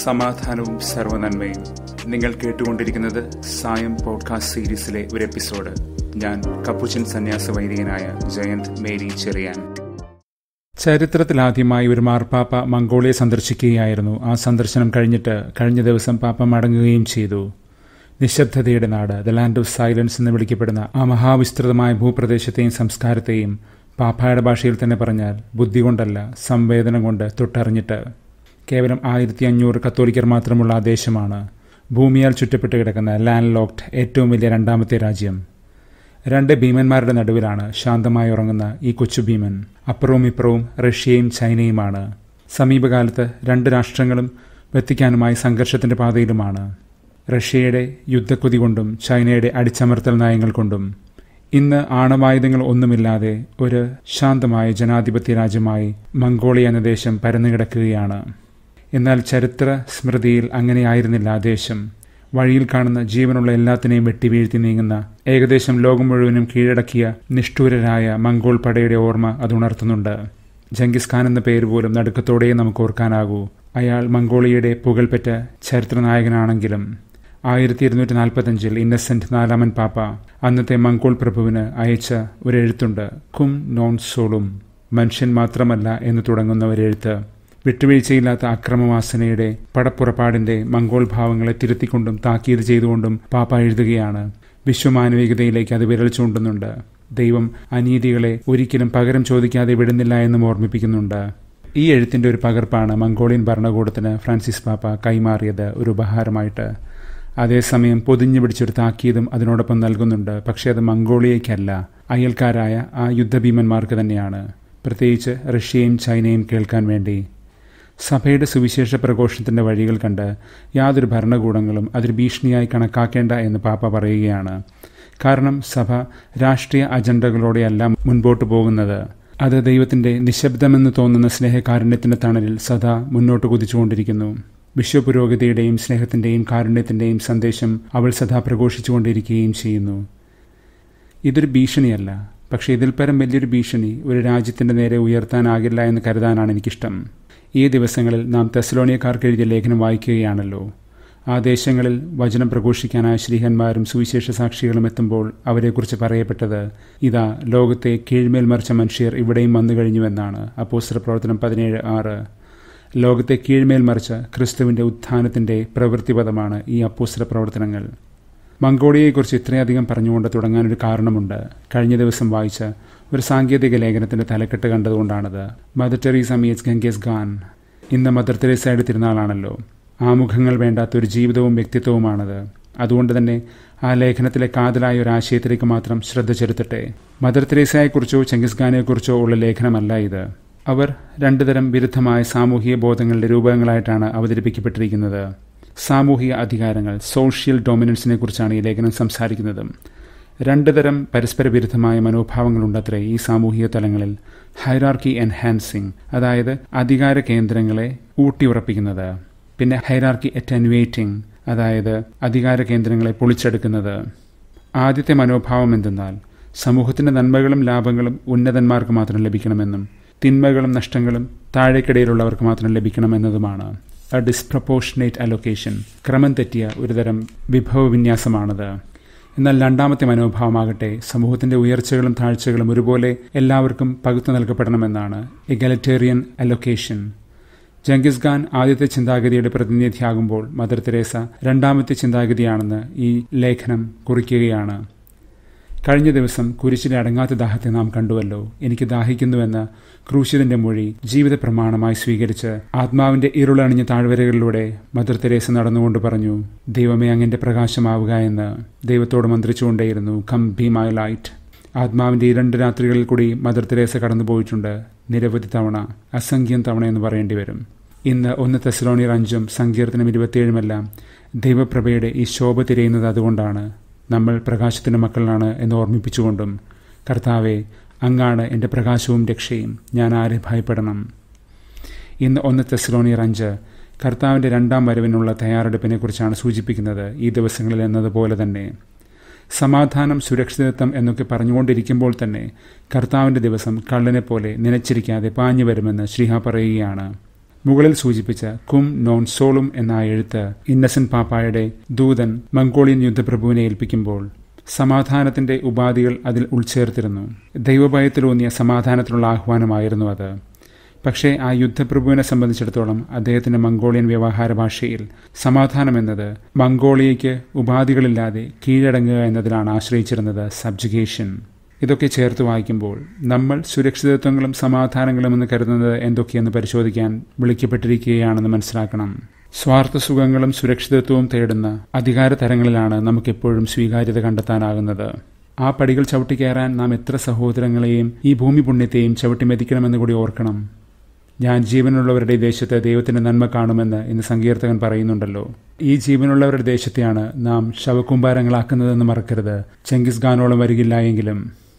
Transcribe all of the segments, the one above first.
സമാധാനവും സർവനന്മയും നിങ്ങൾ കേട്ടുകൊണ്ടിരിക്കുന്നത് സായം പോഡ്കാസ്റ്റ് സീരീസിലെ ഒരു എപ്പിസോഡ് ഞാൻ കപ്പുച്ചൻ സന്യാസ വൈദികനായ ജയന്ത് മേരി ചെറിയാൻ ചരിത്രത്തിലാദ്യമായി ഒരു മാർപ്പാപ്പ മംഗോളിയ സന്ദർശിക്കുകയായിരുന്നു ആ സന്ദർശനം കഴിഞ്ഞിട്ട് കഴിഞ്ഞ ദിവസം പാപ്പ മടങ്ങുകയും ചെയ്തു നിശബ്ദതയുടെ നാട് ദ ലാൻഡ് ഓഫ് സൈലൻസ് എന്ന് വിളിക്കപ്പെടുന്ന ആ മഹാവിസ്തൃതമായ ഭൂപ്രദേശത്തെയും സംസ്കാരത്തെയും പാപ്പായുടെ ഭാഷയിൽ തന്നെ പറഞ്ഞാൽ ബുദ്ധി കൊണ്ടല്ല സംവേദനം കൊണ്ട് തൊട്ടറിഞ്ഞിട്ട് കേവലം ആയിരത്തി അഞ്ഞൂറ് കത്തോലിക്കർ മാത്രമുള്ള ആ ദേശമാണ് ഭൂമിയാൽ ചുറ്റപ്പെട്ട് കിടക്കുന്ന ലാൻഡ് ലോക്ഡ് ഏറ്റവും വലിയ രണ്ടാമത്തെ രാജ്യം രണ്ട് ഭീമന്മാരുടെ നടുവിലാണ് ശാന്തമായി ഉറങ്ങുന്ന ഈ കൊച്ചു ഭീമൻ അപ്പുറവും ഇപ്പുറവും റഷ്യയും ചൈനയുമാണ് സമീപകാലത്ത് രണ്ട് രാഷ്ട്രങ്ങളും വെത്തിക്കാനുമായി സംഘർഷത്തിന്റെ പാതയിലുമാണ് റഷ്യയുടെ യുദ്ധക്കൊതി കൊണ്ടും ചൈനയുടെ അടിച്ചമർത്തൽ നയങ്ങൾ കൊണ്ടും ഇന്ന് ആണവായുധങ്ങൾ ഒന്നുമില്ലാതെ ഒരു ശാന്തമായ ജനാധിപത്യ രാജ്യമായി മംഗോളിയ എന്ന ദേശം പരന്നുകിടക്കുകയാണ് എന്നാൽ ചരിത്ര സ്മൃതിയിൽ അങ്ങനെയായിരുന്നില്ല ആ ദേശം വഴിയിൽ കാണുന്ന ജീവനുള്ള എല്ലാത്തിനെയും വെട്ടിവീഴ്ത്തി നീങ്ങുന്ന ഏകദേശം ലോകം മുഴുവനും കീഴടക്കിയ നിഷ്ഠൂരരായ മംഗോൾ പടയുടെ ഓർമ്മ അത് ഉണർത്തുന്നുണ്ട് ജംഗിസ് ഖാൻ എന്ന പേര് പോലും നടുക്കത്തോടെ നമുക്ക് ഓർക്കാനാകൂ അയാൾ മംഗോളിയയുടെ പുകൾപെറ്റ ചരിത്രനായകനാണെങ്കിലും ആയിരത്തി ഇരുന്നൂറ്റി നാൽപ്പത്തഞ്ചിൽ ഇന്നസെന്റ് നാലാമൻ പാപ്പ അന്നത്തെ മംഗോൾ പ്രഭുവിന് അയച്ച ഒരു എഴുത്തുണ്ട് കും നോൺ സോളും മനുഷ്യൻ മാത്രമല്ല എന്ന് തുടങ്ങുന്ന ഒരു എഴുത്ത് വിട്ടുവീഴ്ചയില്ലാത്ത അക്രമവാസനയുടെ പടപ്പുറപ്പാടിന്റെ മംഗോൾ ഭാവങ്ങളെ തിരുത്തിക്കൊണ്ടും താക്കീത് ചെയ്തുകൊണ്ടും പാപ്പ എഴുതുകയാണ് വിശ്വമാനവികതയിലേക്ക് അത് വിരൽ ചൂണ്ടുന്നുണ്ട് ദൈവം അനീതികളെ ഒരിക്കലും പകരം ചോദിക്കാതെ വിടുന്നില്ല എന്നും ഓർമ്മിപ്പിക്കുന്നുണ്ട് ഈ എഴുത്തിന്റെ ഒരു പകർപ്പാണ് മംഗോളിയൻ ഭരണകൂടത്തിന് ഫ്രാൻസിസ് പാപ്പ കൈമാറിയത് ഒരു ഉപഹാരമായിട്ട് അതേസമയം പൊതിഞ്ഞു പിടിച്ചൊരു താക്കീതും അതിനോടൊപ്പം നൽകുന്നുണ്ട് പക്ഷേ അത് മംഗോളിയയ്ക്കല്ല അയൽക്കാരായ ആ യുദ്ധഭീമന്മാർക്ക് തന്നെയാണ് പ്രത്യേകിച്ച് റഷ്യയും ചൈനയും കേൾക്കാൻ വേണ്ടി സഭയുടെ സുവിശേഷ പ്രഘോഷത്തിന്റെ വഴികൾ കണ്ട് യാതൊരു ഭരണകൂടങ്ങളും അതൊരു ഭീഷണിയായി കണക്കാക്കേണ്ട എന്ന് പാപ്പ പറയുകയാണ് കാരണം സഭ രാഷ്ട്രീയ അജണ്ടകളോടെയല്ല മുൻപോട്ട് പോകുന്നത് അത് ദൈവത്തിന്റെ നിശബ്ദമെന്ന് തോന്നുന്ന സ്നേഹകാരുണ്യത്തിന്റെ തണലിൽ സദാ മുന്നോട്ട് കുതിച്ചുകൊണ്ടിരിക്കുന്നു വിശ്വപുരോഗതിയുടെയും സ്നേഹത്തിന്റെയും കാരുണ്യത്തിന്റെയും സന്ദേശം അവൾ സദാ പ്രഘോഷിച്ചുകൊണ്ടിരിക്കുകയും ചെയ്യുന്നു ഇതൊരു ഭീഷണിയല്ല പക്ഷേ ഇതിൽ പരം വലിയൊരു ഭീഷണി ഒരു രാജ്യത്തിന്റെ നേരെ ഉയർത്താനാകില്ല എന്ന് കരുതാനാണ് എനിക്കിഷ്ടം ഈ ദിവസങ്ങളിൽ നാം തെസലോണിയക്കാർക്ക് എഴുതിയ ലേഖനം വായിക്കുകയാണല്ലോ ആ ദേശങ്ങളിൽ വചനം പ്രഘോഷിക്കാനായ ശ്രീഹന്മാരും സുവിശേഷ സാക്ഷികളും എത്തുമ്പോൾ അവരെക്കുറിച്ച് പറയപ്പെട്ടത് ഇതാ ലോകത്തെ കീഴ്മേൽ മറിച്ച മനുഷ്യർ ഇവിടെയും വന്നു കഴിഞ്ഞുവെന്നാണ് അപ്പോസ്റ്റർ പ്രവർത്തനം പതിനേഴ് ആറ് ലോകത്തെ കീഴ്മേൽ മറിച്ച ക്രിസ്തുവിന്റെ ഉത്ഥാനത്തിന്റെ പ്രവൃത്തിപഥമാണ് ഈ അപ്പോസ്റ്റർ പ്രവർത്തനങ്ങൾ മംഗോളിയയെക്കുറിച്ച് ഇത്രയധികം പറഞ്ഞുകൊണ്ട് തുടങ്ങാനൊരു കാരണമുണ്ട് കഴിഞ്ഞ ദിവസം വായിച്ച ഒരു സാങ്കേതിക ലേഖനത്തിന്റെ തലക്കെട്ട് കണ്ടതുകൊണ്ടാണത് Mother Teresa meets Genghis Khan ഇന്ന് മദർ തെരേസയുടെ തിരുനാളാണല്ലോ ആമുഖങ്ങൾ വേണ്ടാത്ത ഒരു ജീവിതവും വ്യക്തിത്വവുമാണത് അതുകൊണ്ട് തന്നെ ആ ലേഖനത്തിലെ കാതലായ ഒരു ആശയത്തിലേക്ക് മാത്രം ശ്രദ്ധ ചെലുത്തട്ടെ മദർ തെരേസയെക്കുറിച്ചോ ചെങ്കിസ് ഖാനെക്കുറിച്ചോ ഉള്ള ലേഖനമല്ല ഇത് അവർ രണ്ടുതരം വിരുദ്ധമായ സാമൂഹിക ബോധങ്ങളുടെ രൂപങ്ങളായിട്ടാണ് അവതരിപ്പിക്കപ്പെട്ടിരിക്കുന്നത് സാമൂഹിക അധികാരങ്ങൾ സോഷ്യൽ ഡൊമിനൻസിനെ കുറിച്ചാണ് ഈ ലേഖനം സംസാരിക്കുന്നത് രണ്ട് തരം പരസ്പര വിരുദ്ധമായ മനോഭാവങ്ങളുണ്ടത്രേ ഈ സാമൂഹിക തലങ്ങളിൽ ഹൈറാർക്കി എൻഹാൻസിങ് അതായത് അധികാര കേന്ദ്രങ്ങളെ ഊട്ടിയുറപ്പിക്കുന്നത് പിന്നെ ഹൈറാർക്കി അറ്റനുവേറ്റിംഗ് അതായത് അധികാര കേന്ദ്രങ്ങളെ പൊളിച്ചെടുക്കുന്നത് ആദ്യത്തെ മനോഭാവം എന്തെന്നാൽ സമൂഹത്തിന്റെ നന്മകളും ലാഭങ്ങളും ഉന്നതന്മാർക്ക് മാത്രം ലഭിക്കണമെന്നും തിന്മകളും നഷ്ടങ്ങളും താഴേക്കിടയിലുള്ളവർക്ക് മാത്രം ലഭിക്കണമെന്നതുമാണ് എ ഡിസ്പ്രപ്പോർഷനേറ്റ് അലൊക്കേഷൻ ക്രമം തെറ്റിയ ഒരുതരം വിഭവ വിന്യാസമാണത് എന്നാൽ രണ്ടാമത്തെ മനോഭാവമാകട്ടെ സമൂഹത്തിന്റെ ഉയർച്ചകളും താഴ്ചകളും ഒരുപോലെ എല്ലാവർക്കും പകുത്തു നൽകപ്പെടണമെന്നാണ് എഗലറ്റേറിയൻ അലൊക്കേഷൻ ജംഗിസ് ഖാൻ ആദ്യത്തെ ചിന്താഗതിയുടെ പ്രതിനിധിയാകുമ്പോൾ മദർ തെരേസ രണ്ടാമത്തെ ചിന്താഗതിയാണെന്ന് ഈ ലേഖനം കുറിക്കുകയാണ് കഴിഞ്ഞ ദിവസം കുരിശിലെ അടങ്ങാത്ത ദാഹത്തെ നാം കണ്ടുവല്ലോ എനിക്ക് ദാഹിക്കുന്നുവെന്ന ക്രൂശിതന്റെ മൊഴി ജീവിത പ്രമാണമായി സ്വീകരിച്ച് ആത്മാവിന്റെ ഇരുളണിഞ്ഞ താഴ്വരകളിലൂടെ മദർ തെരേസ നടന്നുകൊണ്ട് പറഞ്ഞു ദൈവമേ അങ്ങന്റെ പ്രകാശമാവുക എന്ന് ദൈവത്തോട് മന്ത്രിച്ചുകൊണ്ടേയിരുന്നു കം ബി മൈ ലൈറ്റ് ആത്മാവിന്റെ ഈ രണ്ട് രാത്രികളിൽ കൂടി മദർ തെരേസ കടന്നുപോയിട്ടുണ്ട് നിരവധി തവണ അസംഖ്യം തവണ എന്ന് പറയേണ്ടി വരും ഇന്ന് ഒന്ന് തെസലോണിയർ അഞ്ചും സങ്കീർത്തനം ഇരുപത്തിയേഴുമെല്ലാം ദൈവപ്രഭയുടെ ഈ ശോഭ തിരയുന്നത് അതുകൊണ്ടാണ് നമ്മൾ പ്രകാശത്തിൻ്റെ മക്കളാണ് എന്ന് ഓർമ്മിപ്പിച്ചുകൊണ്ടും കർത്താവെ അങ്ങാണ് എൻ്റെ പ്രകാശവും രക്ഷയും ഞാൻ ആരെ ഭയപ്പെടണം ഇന്ന് ഒന്ന് തെസ്ലോണിയർ അഞ്ച് കർത്താവിൻ്റെ രണ്ടാം വരവിനുള്ള തയ്യാറെടുപ്പിനെക്കുറിച്ചാണ് സൂചിപ്പിക്കുന്നത് ഈ ദിവസങ്ങളിൽ എന്നതുപോലെ തന്നെ സമാധാനം സുരക്ഷിതത്വം എന്നൊക്കെ പറഞ്ഞുകൊണ്ടിരിക്കുമ്പോൾ തന്നെ കർത്താവിൻ്റെ ദിവസം കള്ളനെ പോലെ നനച്ചിരിക്കാതെ പാഞ്ഞു വരുമെന്ന് ശ്രീഹ പറയുകയാണ് മുകളിൽ സൂചിപ്പിച്ച കും നോൺ സോളും എന്ന ആ എഴുത്ത് ഇന്നസെന്റ് പാപ്പായുടെ ദൂതൻ മംഗോളിയൻ യുദ്ധപ്രഭുവിനെ ഏൽപ്പിക്കുമ്പോൾ സമാധാനത്തിന്റെ ഉപാധികൾ അതിൽ ഉൾച്ചേർത്തിരുന്നു ദൈവഭയത്തിലൂന്നിയ സമാധാനത്തിനുള്ള ആഹ്വാനമായിരുന്നു അത് പക്ഷേ ആ യുദ്ധപ്രഭുവിനെ സംബന്ധിച്ചിടത്തോളം അദ്ദേഹത്തിന്റെ മംഗോളിയൻ വ്യവഹാര ഭാഷയിൽ സമാധാനം എന്നത് മംഗോളിയയ്ക്ക് ഉപാധികളില്ലാതെ കീഴടങ്ങുക എന്നതിലാണ് ആശ്രയിച്ചിരുന്നത് സബ്ജുഗേഷൻ ഇതൊക്കെ ചേർത്ത് വായിക്കുമ്പോൾ നമ്മൾ സുരക്ഷിതത്വങ്ങളും സമാധാനങ്ങളും എന്ന് കരുതുന്നത് എന്തൊക്കെയെന്ന് പരിശോധിക്കാൻ വിളിക്കപ്പെട്ടിരിക്കുകയാണെന്ന് മനസ്സിലാക്കണം സ്വാർത്ഥ സുഖങ്ങളും സുരക്ഷിതത്വവും തേടുന്ന അധികാര തരങ്ങളിലാണ് നമുക്കെപ്പോഴും സ്വീകാര്യത കണ്ടെത്താനാകുന്നത് ആ പടികൾ ചവിട്ടിക്കയറാൻ നാം എത്ര സഹോദരങ്ങളെയും ഈ ഭൂമി പുണ്യത്തെയും ചവിട്ടി മെതിക്കണമെന്ന് കൂടി ഓർക്കണം ഞാൻ ജീവനുള്ളവരുടെ ദേശത്ത് ദൈവത്തിന്റെ നന്മ കാണുമെന്ന് ഇന്ന് സങ്കീർത്തകൻ പറയുന്നുണ്ടല്ലോ ഈ ജീവനുള്ളവരുടെ ദേശത്തെയാണ് നാം ശവകുംഭാരങ്ങളാക്കുന്നതെന്ന് മറക്കരുത് ചെങ്കിസ് ഖാനോളം വരികില്ല എങ്കിലും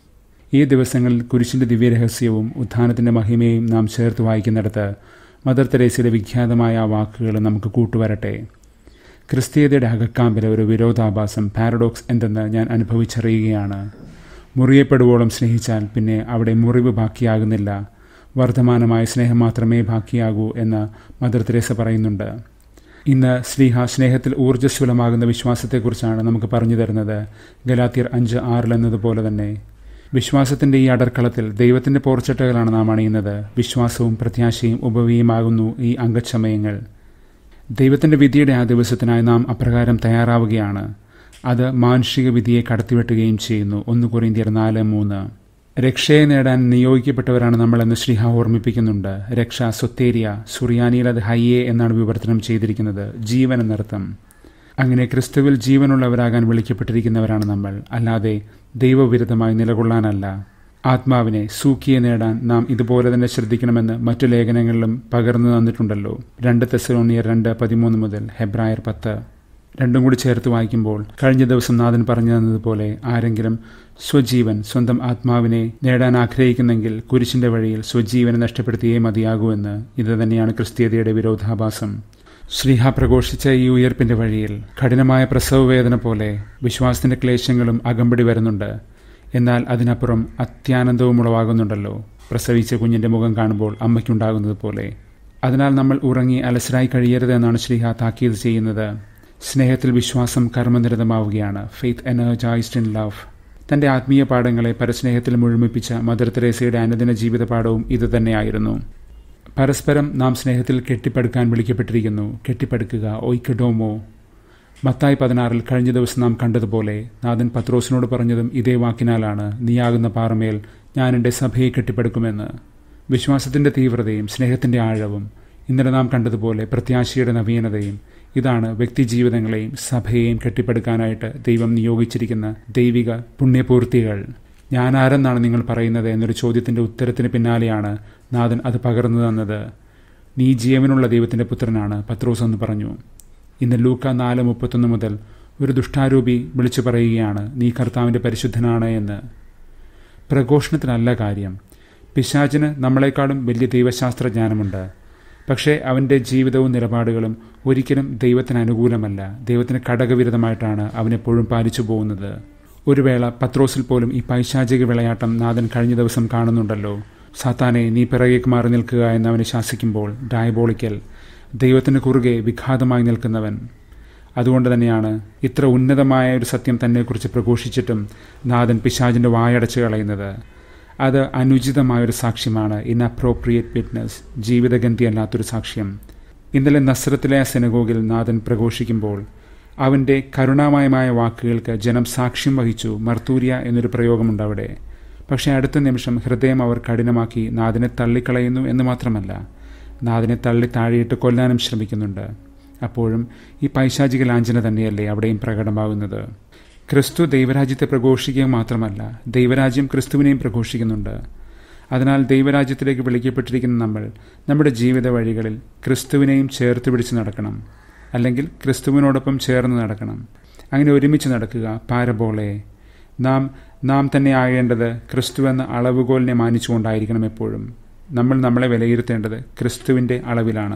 ഈ ദിവസങ്ങളിൽ കുരിശിന്റെ ദിവ്യരഹസ്യവും ഉത്ഥാനത്തിന്റെ മഹിമയും നാം ചേർത്ത് വായിക്കുന്നിടത്ത് മദർ തെരേസയുടെ വിഖ്യാതമായ ആ വാക്കുകൾ നമുക്ക് കൂട്ടുവരട്ടെ ക്രിസ്തീയതയുടെ അകക്കാമ്പിലെ ഒരു വിരോധാഭാസം പാരഡോക്സ് എന്തെന്ന് ഞാൻ അനുഭവിച്ചറിയുകയാണ് മുറിയപ്പെടുവോളം സ്നേഹിച്ചാൽ പിന്നെ അവിടെ മുറിവ് ബാക്കിയാകുന്നില്ല വർദ്ധമാനമായ സ്നേഹം മാത്രമേ ബാക്കിയാകൂ എന്ന് മദർ തെരേസ പറയുന്നുണ്ട് ഇന്ന് സ്ലീഹ സ്നേഹത്തിൽ ഊർജ്ജസ്വലമാകുന്ന വിശ്വാസത്തെക്കുറിച്ചാണ് നമുക്ക് പറഞ്ഞു തരുന്നത് ഗലാത്തിയർ അഞ്ച് ആറിൽ എന്നതുപോലെ തന്നെ വിശ്വാസത്തിന്റെ ഈ അടർക്കളത്തിൽ ദൈവത്തിന്റെ പോർച്ചട്ടകളാണ് നാം അണിയുന്നത് വിശ്വാസവും പ്രത്യാശയും ഉപവിയുമാകുന്നു ഈ അംഗച്ചമയങ്ങൾ ദൈവത്തിന്റെ വിധിയുടെ ആ ദിവസത്തിനായി നാം അപ്രകാരം തയ്യാറാവുകയാണ് അത് മാനുഷിക വിധിയെ കടത്തിവെട്ടുകയും ചെയ്യുന്നു ഒന്ന് കൊറിന്തിയർ നാല് മൂന്ന് രക്ഷയെ നേടാൻ നിയോഗിക്കപ്പെട്ടവരാണ് നമ്മളെന്ന് ശ്രീഹ ഓർമ്മിപ്പിക്കുന്നുണ്ട് രക്ഷ സൊത്തേരിയ സുറിയാനിയിൽ അത് ഹയ്യേ എന്നാണ് വിവർത്തനം ചെയ്തിരിക്കുന്നത് ജീവൻ എന്നർത്ഥം അങ്ങനെ ക്രിസ്തുവിൽ ജീവനുള്ളവരാകാൻ വിളിക്കപ്പെട്ടിരിക്കുന്നവരാണ് നമ്മൾ അല്ലാതെ ദൈവവിരുദ്ധമായി നിലകൊള്ളാനല്ല ആത്മാവിനെ സൂക്കിയെ നേടാൻ നാം ഇതുപോലെ തന്നെ ശ്രദ്ധിക്കണമെന്ന് മറ്റു ലേഖനങ്ങളിലും പകർന്നു തന്നിട്ടുണ്ടല്ലോ രണ്ട് തെസലോണിയർ രണ്ട് പതിമൂന്ന് മുതൽ ഹെബ്രായർ പത്ത് രണ്ടും കൂടി ചേർത്ത് വായിക്കുമ്പോൾ കഴിഞ്ഞ ദിവസം നാഥൻ പറഞ്ഞു തന്നതുപോലെ ആരെങ്കിലും സ്വജീവൻ സ്വന്തം ആത്മാവിനെ നേടാൻ ആഗ്രഹിക്കുന്നെങ്കിൽ കുരിശിന്റെ വഴിയിൽ സ്വജീവനെ നഷ്ടപ്പെടുത്തിയേ മതിയാകൂവെന്ന് ഇത് തന്നെയാണ് ക്രിസ്തീയതയുടെ വിരോധാഭാസം ശ്രീഹ പ്രഘോഷിച്ച ഈ ഉയർപ്പിന്റെ വഴിയിൽ കഠിനമായ പ്രസവവേദന പോലെ വിശ്വാസത്തിന്റെ ക്ലേശങ്ങളും അകമ്പടി വരുന്നുണ്ട് എന്നാൽ അതിനപ്പുറം അത്യാനന്ദവും ഉളവാകുന്നുണ്ടല്ലോ പ്രസവിച്ച കുഞ്ഞിന്റെ മുഖം കാണുമ്പോൾ അമ്മയ്ക്കുണ്ടാകുന്നത് പോലെ അതിനാൽ നമ്മൾ ഉറങ്ങി അലസരായി കഴിയരുത് എന്നാണ് ശ്രീഹ താക്കീത് ചെയ്യുന്നത് സ്നേഹത്തിൽ വിശ്വാസം കർമ്മനിരതമാവുകയാണ് ഫെയ്ത്ത് എനർജൈസ്ഡ് ഇൻ ലവ് തന്റെ ആത്മീയ പാഠങ്ങളെ പരസ്നേഹത്തിൽ മുഴുമിപ്പിച്ച മദർ തെരേസയുടെ അനുദിന ജീവിത പാഠവും ഇതുതന്നെയായിരുന്നു പരസ്പരം നാം സ്നേഹത്തിൽ കെട്ടിപ്പടുക്കാൻ വിളിക്കപ്പെട്ടിരിക്കുന്നു കെട്ടിപ്പടുക്കുക ഒയ്ക്കഡോമോ മത്തായി പതിനാറിൽ കഴിഞ്ഞ ദിവസം നാം കണ്ടതുപോലെ നാഥൻ പത്രോസിനോട് പറഞ്ഞതും ഇതേ വാക്കിനാലാണ് നീയാകുന്ന പാറമേൽ ഞാൻ എൻ്റെ സഭയെ കെട്ടിപ്പടുക്കുമെന്ന് വിശ്വാസത്തിന്റെ തീവ്രതയും സ്നേഹത്തിന്റെ ആഴവും ഇന്നലെ നാം കണ്ടതുപോലെ പ്രത്യാശയുടെ നവീനതയും ഇതാണ് വ്യക്തിജീവിതങ്ങളെയും സഭയെയും കെട്ടിപ്പടുക്കാനായിട്ട് ദൈവം നിയോഗിച്ചിരിക്കുന്ന ദൈവിക പുണ്യപൂർത്തികൾ ഞാൻ ആരെന്നാണ് നിങ്ങൾ പറയുന്നത് എന്നൊരു ചോദ്യത്തിന്റെ ഉത്തരത്തിന് പിന്നാലെയാണ് നാഥൻ അത് പകർന്നു തന്നത് നീ ജീവനുള്ള ദൈവത്തിന്റെ പുത്രനാണ് പത്രോസ് എന്ന് പറഞ്ഞു ഇന്ന് ലൂക്ക നാല് മുപ്പത്തൊന്ന് മുതൽ ഒരു ദുഷ്ടാരൂപി വിളിച്ചു പറയുകയാണ് നീ കർത്താവിന്റെ പരിശുദ്ധനാണ് എന്ന് പ്രഘോഷണത്തിനല്ല കാര്യം പിശാചിന് നമ്മളെക്കാളും വലിയ ദൈവശാസ്ത്രജ്ഞാനമുണ്ട് പക്ഷേ അവൻ്റെ ജീവിതവും നിലപാടുകളും ഒരിക്കലും ദൈവത്തിന് അനുകൂലമല്ല ദൈവത്തിന് ഘടകവിരുദ്ധമായിട്ടാണ് അവനെപ്പോഴും പാലിച്ചു പോകുന്നത് ഒരു വേള പത്രോസിൽ പോലും ഈ പൈശാചിക വിളയാട്ടം നാഥൻ കഴിഞ്ഞ ദിവസം കാണുന്നുണ്ടല്ലോ സാത്താനെ നീ പിറകേക്ക് മാറി നിൽക്കുക എന്ന് അവനെ ശാസിക്കുമ്പോൾ ഡയബോളിക്കൽ ദൈവത്തിന് കുറുകെ വിഘാതമായി നിൽക്കുന്നവൻ അതുകൊണ്ട് തന്നെയാണ് ഇത്ര ഉന്നതമായ ഒരു സത്യം തന്നെക്കുറിച്ച് പ്രഘോഷിച്ചിട്ടും നാഥൻ പിശാജിന്റെ വായടച്ചു കളയുന്നത് അത് അനുചിതമായൊരു സാക്ഷ്യമാണ് ഇൻഅപ്രോപ്രിയേറ്റ് വിറ്റ്നസ് ജീവിതഗന്ധിയല്ലാത്തൊരു സാക്ഷ്യം ഇന്നലെ നസ്രത്തിലെ ആ സെനഗോഗിൽ നാഥൻ പ്രഘോഷിക്കുമ്പോൾ അവന്റെ കരുണാമയമായ വാക്കുകൾക്ക് ജനം സാക്ഷ്യം വഹിച്ചു മർത്തൂര്യ എന്നൊരു പ്രയോഗമുണ്ട് അവിടെ പക്ഷേ അടുത്ത നിമിഷം ഹൃദയം അവർ കഠിനമാക്കി നാഥനെ തള്ളിക്കളയുന്നു എന്ന് മാത്രമല്ല നാഥനെ തള്ളി താഴെയിട്ട് കൊല്ലാനും ശ്രമിക്കുന്നുണ്ട് അപ്പോഴും ഈ പൈശാചിക ലാഞ്ചന തന്നെയല്ലേ അവിടെയും പ്രകടമാകുന്നത് ക്രിസ്തു ദൈവരാജ്യത്തെ പ്രഘോഷിക്കുക മാത്രമല്ല ദൈവരാജ്യം ക്രിസ്തുവിനെയും പ്രഘോഷിക്കുന്നുണ്ട് അതിനാൽ ദൈവരാജ്യത്തിലേക്ക് വിളിക്കപ്പെട്ടിരിക്കുന്ന നമ്മൾ നമ്മുടെ ജീവിത വഴികളിൽ ക്രിസ്തുവിനെയും ചേർത്ത് പിടിച്ച് നടക്കണം അല്ലെങ്കിൽ ക്രിസ്തുവിനോടൊപ്പം ചേർന്ന് നടക്കണം അങ്ങനെ ഒരുമിച്ച് നടക്കുക പാരബോളെ നാം നാം തന്നെ ആകേണ്ടത് ക്രിസ്തു എന്ന അളവുകോലിനെ മാനിച്ചുകൊണ്ടായിരിക്കണം എപ്പോഴും നമ്മൾ നമ്മളെ വിലയിരുത്തേണ്ടത് ക്രിസ്തുവിൻ്റെ അളവിലാണ്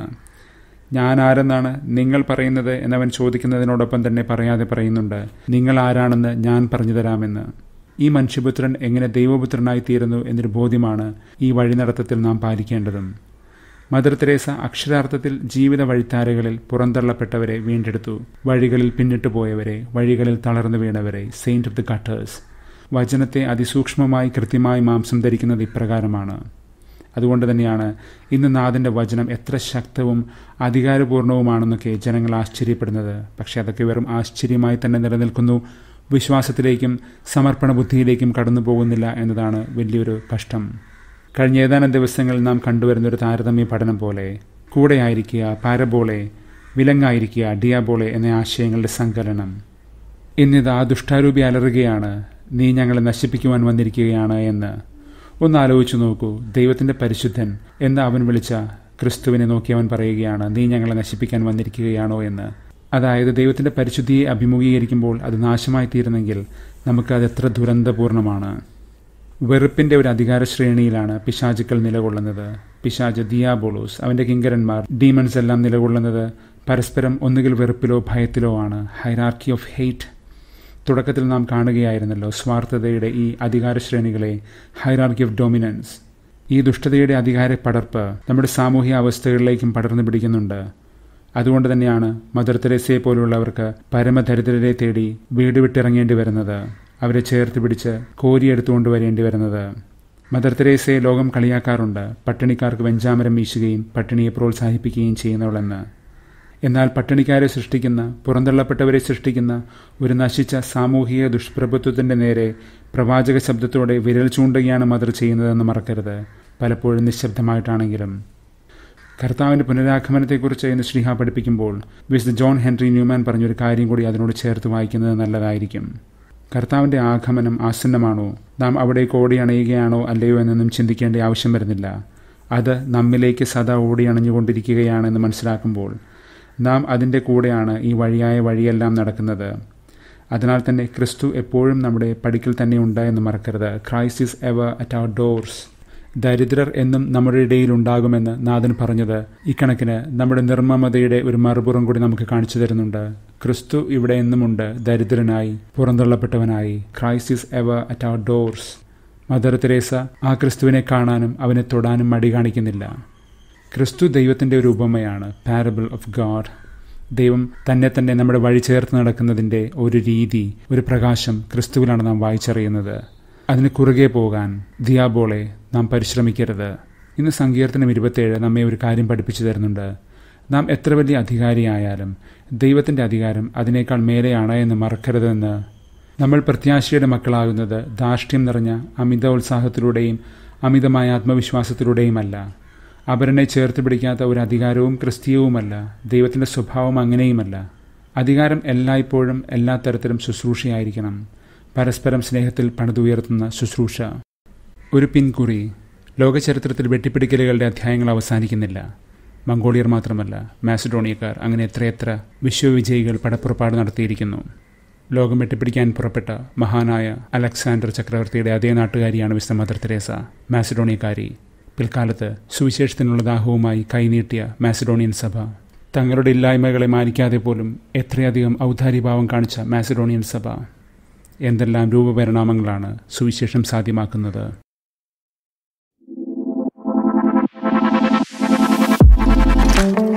ഞാൻ ആരെന്നാണ് നിങ്ങൾ പറയുന്നത് എന്നവൻ ചോദിക്കുന്നതിനോടൊപ്പം തന്നെ പറയാതെ പറയുന്നുണ്ട് നിങ്ങൾ ആരാണെന്ന് ഞാൻ പറഞ്ഞു തരാമെന്ന് ഈ മനുഷ്യപുത്രൻ എങ്ങനെ ദൈവപുത്രനായി തീരുന്നു എന്നൊരു ബോധ്യമാണ് ഈ വഴിനടത്തത്തിൽ നാം പാലിക്കേണ്ടതും മദർ തെരേസ അക്ഷരാർത്ഥത്തിൽ ജീവിത വഴിത്താരകളിൽ പുറന്തള്ളപ്പെട്ടവരെ വീണ്ടെടുത്തു വഴികളിൽ പിന്നിട്ടു പോയവരെ വഴികളിൽ തളർന്നു വീണവരെ സെയിന്റ് ഓഫ് ദി കട്ടേഴ്സ് വചനത്തെ അതിസൂക്ഷ്മമായി കൃത്യമായി മാംസം ധരിക്കുന്നത് ഇപ്രകാരമാണ് അതുകൊണ്ട് തന്നെയാണ് ഇന്ന് നാഥൻ്റെ വചനം എത്ര ശക്തവും അധികാരപൂർണവുമാണെന്നൊക്കെ ജനങ്ങൾ ആശ്ചര്യപ്പെടുന്നത് പക്ഷേ അതൊക്കെ വെറും ആശ്ചര്യമായി തന്നെ നിലനിൽക്കുന്നു വിശ്വാസത്തിലേക്കും സമർപ്പണ ബുദ്ധിയിലേക്കും കടന്നു പോകുന്നില്ല എന്നതാണ് വലിയൊരു കഷ്ടം കഴിഞ്ഞ ഏതാനും ദിവസങ്ങളിൽ നാം കണ്ടുവരുന്ന ഒരു താരതമ്യ പഠനം പോലെ കൂടെയായിരിക്കുക പാരബോളെ വിലങ്ങായിരിക്കുക ഡിയാബോളെ എന്ന ആശയങ്ങളുടെ സങ്കലനം ഇന്നിതാ ദുഷ്ടാരൂപി അലറുകയാണ് നീ ഞങ്ങളെ നശിപ്പിക്കുവാൻ വന്നിരിക്കുകയാണ് എന്ന് ഒന്ന് ആലോചിച്ചു നോക്കൂ ദൈവത്തിന്റെ പരിശുദ്ധൻ എന്ന് അവൻ വിളിച്ച ക്രിസ്തുവിനെ നോക്കി അവൻ പറയുകയാണ് നീ ഞങ്ങളെ നശിപ്പിക്കാൻ വന്നിരിക്കുകയാണോ എന്ന് അതായത് ദൈവത്തിന്റെ പരിശുദ്ധിയെ അഭിമുഖീകരിക്കുമ്പോൾ അത് നാശമായി തീരുന്നെങ്കിൽ നമുക്കത് എത്ര ദുരന്തപൂർണമാണ് വെറുപ്പിന്റെ ഒരു അധികാര ശ്രേണിയിലാണ് പിശാചുക്കൾ നിലകൊള്ളുന്നത് പിശാജ് ദിയാബോളോസ് അവന്റെ കിങ്കരന്മാർ ഡീമൺസ് എല്ലാം നിലകൊള്ളുന്നത് പരസ്പരം ഒന്നുകിൽ വെറുപ്പിലോ ഭയത്തിലോ ആണ് ഹൈറാർക്കി ഓഫ് ഹെയ്റ്റ് തുടക്കത്തിൽ നാം കാണുകയായിരുന്നല്ലോ സ്വാർത്ഥതയുടെ ഈ അധികാര ശ്രേണികളെ ഹൈറാർക്കി ഓഫ് ഡൊമിനൻസ് ഈ ദുഷ്ടതയുടെ അധികാര പടർപ്പ് നമ്മുടെ സാമൂഹ്യ അവസ്ഥകളിലേക്കും പടർന്നു പിടിക്കുന്നുണ്ട് അതുകൊണ്ട് തന്നെയാണ് മദർ തെരേസയെ പോലുള്ളവർക്ക് പരമദരിദ്രരെ തേടി വീട് വിട്ടിറങ്ങേണ്ടി വരുന്നത് അവരെ ചേർത്ത് പിടിച്ച് കോരിയെടുത്തുകൊണ്ട് വരേണ്ടി വരുന്നത് മദർ തെരേസയെ ലോകം കളിയാക്കാറുണ്ട് പട്ടിണിക്കാർക്ക് വെഞ്ചാമരം വീശുകയും പട്ടിണിയെ പ്രോത്സാഹിപ്പിക്കുകയും ചെയ്യുന്നവളെന്ന് എന്നാൽ പട്ടിണിക്കാരെ സൃഷ്ടിക്കുന്ന പുറന്തള്ളപ്പെട്ടവരെ സൃഷ്ടിക്കുന്ന ഒരു നശിച്ച സാമൂഹിക ദുഷ്പ്രഭുത്വത്തിന്റെ നേരെ പ്രവാചക ശബ്ദത്തോടെ വിരൽ ചൂണ്ടുകയാണ് മദർ ചെയ്യുന്നതെന്ന് മറക്കരുത് പലപ്പോഴും നിശബ്ദമായിട്ടാണെങ്കിലും കർത്താവിന്റെ പുനരാഗമനത്തെക്കുറിച്ച് ഇന്ന് ശ്രീഹ പഠിപ്പിക്കുമ്പോൾ വിശുദ്ധ ജോൺ ഹെൻറി ന്യൂമാൻ പറഞ്ഞൊരു കാര്യം കൂടി അതിനോട് ചേർത്ത് വായിക്കുന്നത് നല്ലതായിരിക്കും കർത്താവിന്റെ ആഗമനം ആസന്നമാണോ നാം അവിടേക്ക് ഓടി അണയുകയാണോ അല്ലയോ എന്നൊന്നും ചിന്തിക്കേണ്ട ആവശ്യം വരുന്നില്ല അത് നമ്മിലേക്ക് സദാ ഓടി അണഞ്ഞുകൊണ്ടിരിക്കുകയാണെന്ന് മനസ്സിലാക്കുമ്പോൾ നാം അതിൻ്റെ കൂടെയാണ് ഈ വഴിയായ വഴിയെല്ലാം നടക്കുന്നത് അതിനാൽ തന്നെ ക്രിസ്തു എപ്പോഴും നമ്മുടെ പടിക്കൽ തന്നെ ഉണ്ട് എന്ന് മറക്കരുത് Christ is ever at our doors ദരിദ്രർ എന്നും നമ്മുടെ ഇടയിൽ ഉണ്ടാകുമെന്ന് നാഥൻ പറഞ്ഞത് ഇക്കണക്കിന് നമ്മുടെ നിർമ്മമതയുടെ ഒരു മറുപുറം കൂടി നമുക്ക് കാണിച്ചു തരുന്നുണ്ട് ക്രിസ്തു ഇവിടെ എന്നുമുണ്ട് ദരിദ്രനായി പുറന്തള്ളപ്പെട്ടവനായി Christ is ever at our doors Mother Teresa ആ ക്രിസ്തുവിനെ കാണാനും അവനെ തൊടാനും മടി കാണിക്കുന്നില്ല ക്രിസ്തു ദൈവത്തിൻ്റെ ഒരു ഉപമയാണ് പാരബിൾ ഓഫ് ഗാഡ് ദൈവം തന്നെ തന്നെ നമ്മുടെ വഴി ചേർത്ത് നടക്കുന്നതിൻ്റെ ഒരു രീതി ഒരു പ്രകാശം ക്രിസ്തുവിലാണ് നാം വായിച്ചറിയുന്നത് അതിന് കുറുകെ പോകാൻ ദിയാബോളെ നാം പരിശ്രമിക്കരുത് ഇന്ന് സങ്കീർത്തനം ഇരുപത്തേഴ് നമ്മെ ഒരു കാര്യം പഠിപ്പിച്ചു തരുന്നുണ്ട് നാം എത്ര വലിയ അധികാരിയായാലും ദൈവത്തിൻ്റെ അധികാരം അതിനേക്കാൾ മേലെയാണ് എന്ന് മറക്കരുതെന്ന് നമ്മൾ പ്രത്യാശയുടെ മക്കളാകുന്നത് ധാർഷ്ട്യം നിറഞ്ഞ അമിത ഉത്സാഹത്തിലൂടെയും അമിതമായ ആത്മവിശ്വാസത്തിലൂടെയുമല്ല അപരനെ ചേർത്ത് പിടിക്കാത്ത ഒരു അധികാരവും ക്രിസ്തീയവുമല്ല ദൈവത്തിൻ്റെ സ്വഭാവം അങ്ങനെയുമല്ല അധികാരം എല്ലായ്പ്പോഴും എല്ലാ തരത്തിലും ശുശ്രൂഷയായിരിക്കണം പരസ്പരം സ്നേഹത്തിൽ പണിതുയർത്തുന്ന ശുശ്രൂഷ ഒരു പിൻകുറി ലോകചരിത്രത്തിൽ വെട്ടിപ്പിടിക്കലുകളുടെ അധ്യായങ്ങൾ അവസാനിക്കുന്നില്ല മംഗോളിയർ മാത്രമല്ല മാസിഡോണിയക്കാർ അങ്ങനെ എത്രയെത്ര വിശ്വവിജയികൾ പടപ്പുറപ്പാട് നടത്തിയിരിക്കുന്നു ലോകം വെട്ടിപ്പിടിക്കാൻ പുറപ്പെട്ട മഹാനായ അലക്സാണ്ടർ ചക്രവർത്തിയുടെ അതേ നാട്ടുകാരിയാണ് വിശുദ്ധ മദർ തെരേസ മാസിഡോണിയക്കാരി പിൽക്കാലത്ത് സുവിശേഷത്തിനുള്ള ദാഹവുമായി കൈനീട്ടിയ മാസിഡോണിയൻ സഭ തങ്ങളുടെ ഇല്ലായ്മകളെ മാനിക്കാതെ പോലും എത്രയധികം ഔദാര്യഭാവം കാണിച്ച മാസിഡോണിയൻ സഭ എന്തെല്ലാം രൂപപരിണാമങ്ങളാണ് സുവിശേഷം സാധ്യമാക്കുന്നത് thank you